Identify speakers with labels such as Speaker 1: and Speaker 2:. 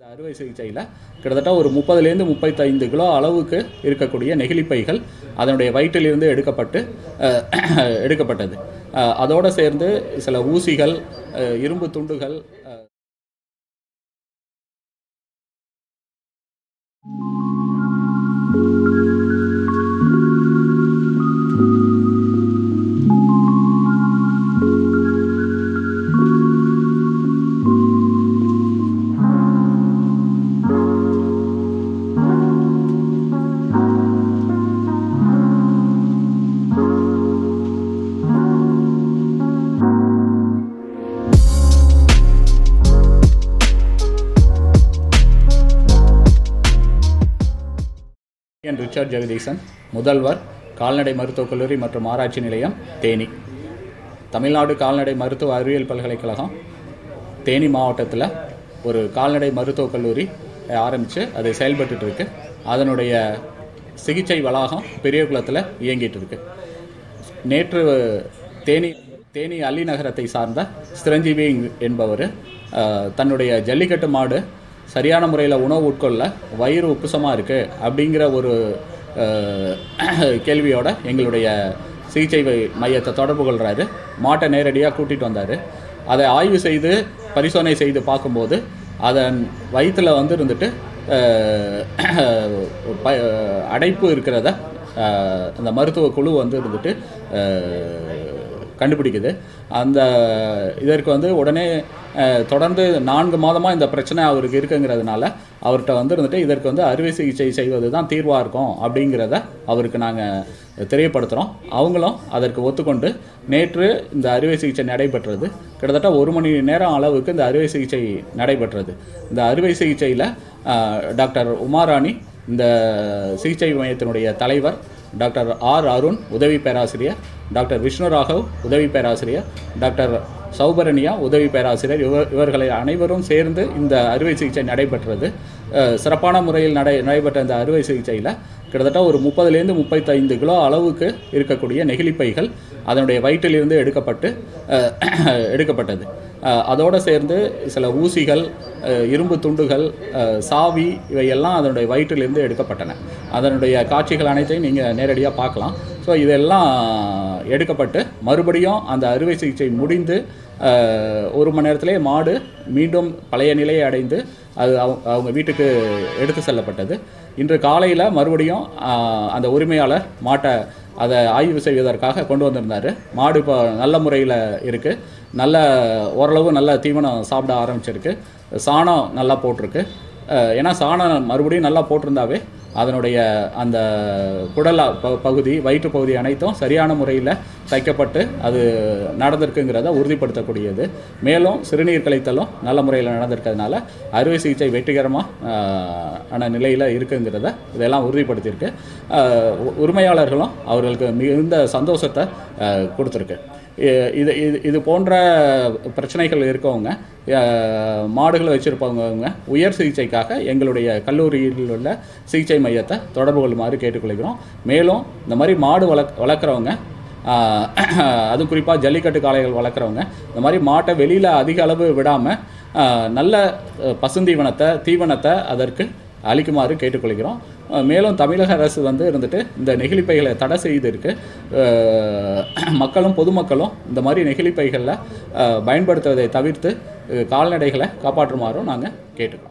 Speaker 1: அறுவை சிகிச்சையில் கிட்டத்தட்ட ஒரு முப்பதுலேருந்து முப்பத்தைந்து கிலோ அளவுக்கு இருக்கக்கூடிய நெகிழிப்பைகள் அதனுடைய வயிற்றிலிருந்து எடுக்கப்பட்டு அஹ், எடுக்கப்பட்டது அஹ், அதோடு சேர்ந்து சில ஊசிகள் அஹ், இரும்பு துண்டுகள் அஹ், என் ரிச்சர்ட் ஜெகதீசன் முதல்வர் கால்நடை மருத்துவக் கல்லூரி மற்றும் ஆராய்ச்சி நிலையம் தேனி தமிழ்நாடு கால்நடை மருத்துவ அறிவியல் பல்கலைக்கழகம் தேனி மாவட்டத்தில் ஒரு கால்நடை மருத்துவக் கல்லூரி ஆரம்பித்து அது செயல்பட்டுட்டு இருக்கு அதனுடைய சிகிச்சை வளாகம் பெரியகுளத்தில் இயங்கிட்டு இருக்கு நேற்று தேனி தேனி அள்ளி நகரத்தை சார்ந்த சிரஞ்சீவி என்பவர் அஹ், தன்னுடைய ஜல்லிக்கட்டு மாடு சரியான முறையில் உணவு உட்கொள்ள வயிறு உப்புசமாக இருக்குது அப்படிங்கிற ஒரு அஹ், கேள்வியோட எங்களுடைய சிகிச்சை வை- மையத்தை தொடர்பு கொள்கிறாரு மாட்டை நேரடியாக கூட்டிகிட்டு வந்தார் அதை ஆய்வு செய்து பரிசோதனை செய்து பார்க்கும்போது அதன் வயிற்றில் வந்து இருந்துட்டு அஹ், ப- அடைப்பு இருக்கிறத அஹ், அந்த மருத்துவ குழு வந்து இருந்துட்டு அஹ், கண்டுபிடிக்குது அந்த இதற்கு வந்து உடனே அஹ், தொடர்ந்து நான்கு மாதமாக இந்த பிரச்சனை அவருக்கு இருக்குங்கிறதுனால அவர்கிட்ட வந்து இருந்துட்டு இதற்கு வந்து அறுவை சிகிச்சை செய்வது தான் தீர்வாக இருக்கும் அப்படிங்கிறத அவருக்கு நாங்கள் தெரியப்படுத்துகிறோம் அவங்களும் அதற்கு ஒத்துக்கொண்டு நேற்று இந்த அறுவை சிகிச்சை நடைபெற்றது கிட்டத்தட்ட ஒரு மணி நேரம் அளவுக்கு இந்த அறுவை சிகிச்சை நடைபெற்றது இந்த அறுவை சிகிச்சையில் டாக்டர் உமாராணி இந்த சிகிச்சை மையத்தினுடைய தலைவர் டாக்டர் ஆர் அருண் உதவி பேராசிரியர் டாக்டர் விஷ்ணு ராகவ் உதவி பேராசிரியர் டாக்டர் சௌபரணியா உதவி பேராசிரியர் இவர் இவர்களை அனைவரும் சேர்ந்து இந்த அறுவை சிகிச்சை நடைபெற்றது அஹ், சிறப்பான முறையில் நடை நடைபெற்ற இந்த அறுவை சிகிச்சையில் கிட்டத்தட்ட ஒரு முப்பதுலேருந்து முப்பத்தைந்து கிலோ அளவுக்கு இருக்கக்கூடிய நெகிழிப்பைகள் அதனுடைய வயிற்றிலிருந்து எடுக்கப்பட்டு அஹ், எடுக்கப்பட்டது அஹ், அதோடு சேர்ந்து சில ஊசிகள் அஹ், இரும்பு துண்டுகள் அஹ், சாவி இவையெல்லாம் அதனுடைய வயிற்றிலிருந்து எடுக்கப்பட்டன அதனுடைய காட்சிகள் அனைத்தையும் நீங்கள் நேரடியாக பார்க்கலாம் ஸோ இதெல்லாம் எடுக்கப்பட்டு மறுபடியும் அந்த அறுவை சிகிச்சை முடிந்து அஹ், ஒரு மணி நேரத்திலே மாடு மீண்டும் பழைய நிலையை அடைந்து அது அவங்க அவங்க வீட்டுக்கு எடுத்து செல்லப்பட்டது இன்று காலையில் மறுபடியும் அஹ், அந்த உரிமையாளர் மாட்டை அதை ஆய்வு செய்வதற்காக கொண்டு வந்திருந்தார் மாடு இப்போ நல்ல முறையில் இருக்குது நல்ல ஓரளவு நல்ல தீவனம் சாப்பிட ஆரம்பிச்சிருக்கு சாணம் நல்லா போட்டிருக்கு அஹ், ஏன்னா சாணம் மறுபடியும் நல்லா போட்டிருந்தாவே அதனுடைய அந்த குடல் ப- பகுதி வயிற்று பகுதி அனைத்தும் சரியான முறையில் தைக்கப்பட்டு அது நடந்திருக்குங்கிறத உறுதிப்படுத்தக்கூடியது மேலும் சிறுநீர் கழித்தலும் நல்ல முறையில் நடந்திருக்கிறதுனால அறுவை சிகிச்சை வெற்றிகரமாக ஆன நிலையில் இருக்குங்கிறத இதெல்லாம் உறுதிப்படுத்தியிருக்கு அஹ், உ- உரிமையாளர்களும் அவர்களுக்கு மிகுந்த சந்தோஷத்தை அஹ், கொடுத்துருக்கு இ- இது இது இது போன்ற பிரச்சனைகள் இருக்கவங்க அஹ், மாடுகளை வச்சுருப்பவங்க உயர் சிகிச்சைக்காக எங்களுடைய கல்லூரியில் உள்ள சிகிச்சை மையத்தை தொடர்பு கொள்ளுமாறு கேட்டுக்கொள்கிறோம் மேலும் இந்த மாதிரி மாடு வளர்க் வளர்க்குறவங்க ஆஹ், அதுவும் குறிப்பாக ஜல்லிக்கட்டு காளைகள் வளர்க்குறவங்க இந்த மாதிரி மாட்டை வெளியில் அதிக அளவு விடாமல் நல்ல அஹ், பசுந்தீவனத்தை தீவனத்தை அதற்கு அளிக்குமாறு கேட்டுக்கொள்கிறோம் அஹ், மேலும் தமிழக அரசு வந்து இருந்துட்டு இந்த நெகிழிப்பைகளை தடை செய்திருக்கு அஹ், மக்களும் பொதுமக்களும் இந்த மாதிரி நெகிழிப்பைகளில் அஹ், பயன்படுத்துவதை தவிர்த்து அஹ், கால்நடைகளை காப்பாற்றுமாறும் நாங்கள் கேட்டுக்கிறோம்